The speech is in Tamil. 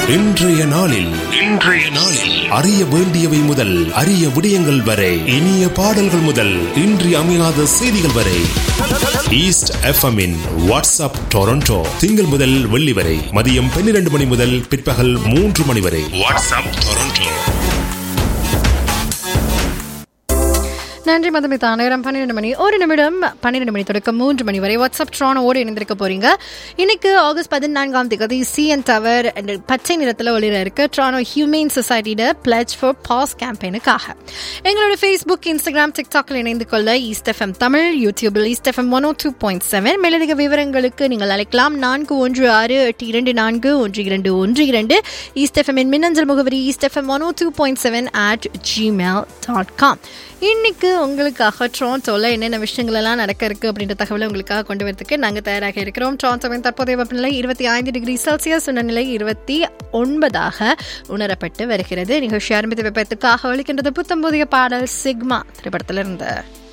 இன்றைய நாளில் இன்றைய நாளில் அறிய வேண்டியவை முதல் அரிய விடயங்கள் வரை இனிய பாடல்கள் முதல் இன்றி அமையாத செய்திகள் வரை ஈஸ்ட் எஃப்எம்மின் வாட்ஸ்அப் டொரண்டோ திங்கள் முதல் வெள்ளி வரை மதியம் பன்னிரண்டு மணி முதல் பிற்பகல் மூன்று மணி வரை வாட்ஸ்அப் டொரண்டோ நன்றி மதுமிதா நேரம் பன்னிரெண்டு மணி ஒரு நிமிடம் பன்னிரெண்டு மணி தொடக்கம் மூன்று மணி வரை வாட்ஸ்அப் ட்ரானோடு இணைந்திருக்க போறீங்க இன்னைக்கு ஆகஸ்ட் பதினான்காம் தேதி சிஎன் டவர் பச்சை நிறத்தில் ஒளிர இருக்கு ட்ரானோ ஹியூமன் சொசைட்டியோட பிளட்ஜ் ஃபார் பாஸ் கேம்பெயினுக்காக எங்களோட ஃபேஸ்புக் இன்ஸ்டாகிராம் டிக்டாக்ல இணைந்து கொள்ள ஈஸ்ட் எஃப்எம் தமிழ் யூடியூபில் East FM one two point seven மேலதிக விவரங்களுக்கு நீங்கள் அழைக்கலாம் நான்கு ஒன்று ஆறு எட்டு இரண்டு நான்கு ஒன்று இரண்டு ஒன்று இரண்டு ஈஸ்ட் எஃப்எம்மின் மின்னஞ்சல் முகவரி East FM one two point seven at Gmail dot com இன்னைக்கு உங்களுக்காக ட்ரான்டோவில் என்னென்ன விஷயங்கள் எல்லாம் நடக்க இருக்கு அப்படின்ற தகவலை உங்களுக்காக கொண்டு வரதுக்கு நாங்கள் தயாராக இருக்கிறோம் ட்ரான்டோவின் தற்போதைய வெப்பநிலை இருபத்தி ஐந்து டிகிரி செல்சியஸ் உணர்நிலை இருபத்தி ஒன்பதாக உணரப்பட்டு வருகிறது நிகழ்ச்சி ஆரம்பித்த வெப்பத்துக்காக ஒழிக்கின்றது புத்தம்போதிய பாடல் சிக்மா திரைப்படத்திலிருந்து